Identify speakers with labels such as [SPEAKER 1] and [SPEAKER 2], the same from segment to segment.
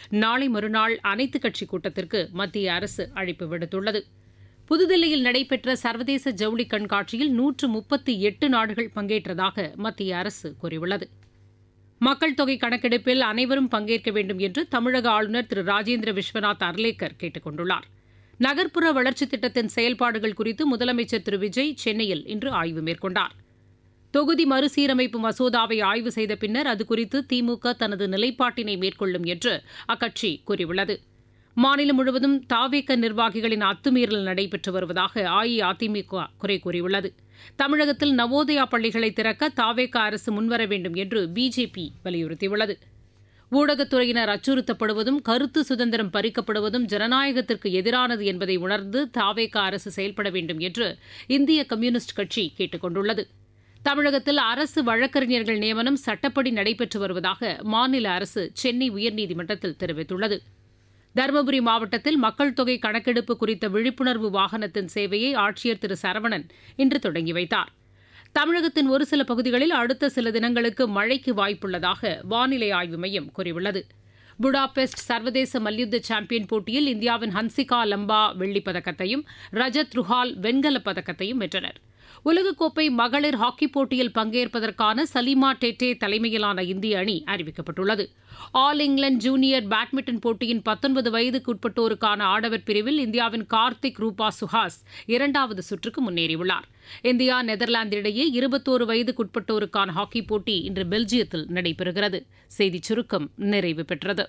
[SPEAKER 1] நாளை மறுநாள் அனைத்துக் கட்சி கூட்டத்திற்கு மத்திய அரசு அழைப்பு விடுத்துள்ளது புதுதில்லியில் நடைபெற்ற சர்வதேச ஜவுளி கண்காட்சியில் நூற்று முப்பத்தி எட்டு நாடுகள் பங்கேற்றதாக மத்திய அரசு கூறியுள்ளது மக்கள் தொகை கணக்கெடுப்பில் அனைவரும் பங்கேற்க வேண்டும் என்று தமிழக ஆளுநர் திரு ராஜேந்திர விஸ்வநாத் அர்லேக்கர் கேட்டுக் கொண்டுள்ளார் நகர்ப்புற வளர்ச்சித் திட்டத்தின் செயல்பாடுகள் குறித்து முதலமைச்சர் திரு விஜய் சென்னையில் இன்று ஆய்வு மேற்கொண்டார் தொகுதி மறுசீரமைப்பு மசோதாவை ஆய்வு செய்த பின்னர் அது குறித்து திமுக தனது நிலைப்பாட்டினை மேற்கொள்ளும் என்று அக்கட்சி கூறியுள்ளது மாநிலம் முழுவதும் தாவேக்க நிர்வாகிகளின் அத்துமீறல் நடைபெற்று வருவதாக அஇஅதிமுக குறை கூறியுள்ளது தமிழகத்தில் நவோதயா பள்ளிகளை திறக்க தாவேக்க அரசு முன்வர வேண்டும் என்று பிஜேபி வலியுறுத்தியுள்ளது ஊடகத்துறையினர் அச்சுறுத்தப்படுவதும் கருத்து சுதந்திரம் பறிக்கப்படுவதும் ஜனநாயகத்திற்கு எதிரானது என்பதை உணர்ந்து தாவேக அரசு செயல்பட வேண்டும் என்று இந்திய கம்யூனிஸ்ட் கட்சி கேட்டுக் கொண்டுள்ளது தமிழகத்தில் அரசு வழக்கறிஞர்கள் நியமனம் சட்டப்படி நடைபெற்று வருவதாக மாநில அரசு சென்னை உயர்நீதிமன்றத்தில் தெரிவித்துள்ளது தருமபுரி மாவட்டத்தில் மக்கள் தொகை கணக்கெடுப்பு குறித்த விழிப்புணர்வு வாகனத்தின் சேவையை ஆட்சியர் திரு சரவணன் இன்று தொடங்கி வைத்தார் தமிழகத்தின் ஒரு சில பகுதிகளில் அடுத்த சில தினங்களுக்கு மழைக்கு வாய்ப்புள்ளதாக வானிலை ஆய்வு மையம் கூறியுள்ளது புடாபெஸ்ட் சர்வதேச மல்யுத்த சாம்பியன் போட்டியில் இந்தியாவின் ஹன்சிகா லம்பா வெள்ளிப் பதக்கத்தையும் ரஜத் ருஹால் வெண்கலப் பதக்கத்தையும் வென்றனர் உலகக்கோப்பை மகளிர் ஹாக்கிப் போட்டியில் பங்கேற்பதற்கான சலீமா டெட்டே தலைமையிலான இந்திய அணி அறிவிக்கப்பட்டுள்ளது ஆல் இங்கிலாந்து ஜூனியர் பேட்மிண்டன் போட்டியின் பத்தொன்பது வயதுக்குட்பட்டோருக்கான ஆடவர் பிரிவில் இந்தியாவின் கார்த்திக் ரூபா சுஹாஸ் இரண்டாவது சுற்றுக்கு முன்னேறியுள்ளார் இந்தியா நெதர்லாந்து இடையே இருபத்தோரு வயதுக்குட்பட்டோருக்கான ஹாக்கிப் போட்டி இன்று பெல்ஜியத்தில் நடைபெறுகிறது செய்திச் சுருக்கம் நிறைவு பெற்றது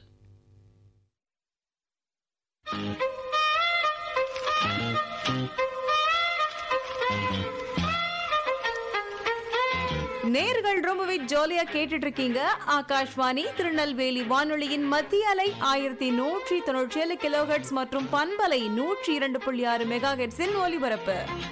[SPEAKER 2] நேர்கள் ரொம்பவே ஜாலியா கேட்டுட்டு இருக்கீங்க ஆகாஷ்வாணி திருநெல்வேலி வானொலியின் மத்திய அலை ஆயிரத்தி நூற்றி தொன்னூற்றி ஏழு கிலோஹெட்ஸ் மற்றும் பண்பலை நூற்றி இரண்டு புள்ளி ஆறு மெகா ஹெட்ஸின் ஒலிபரப்பு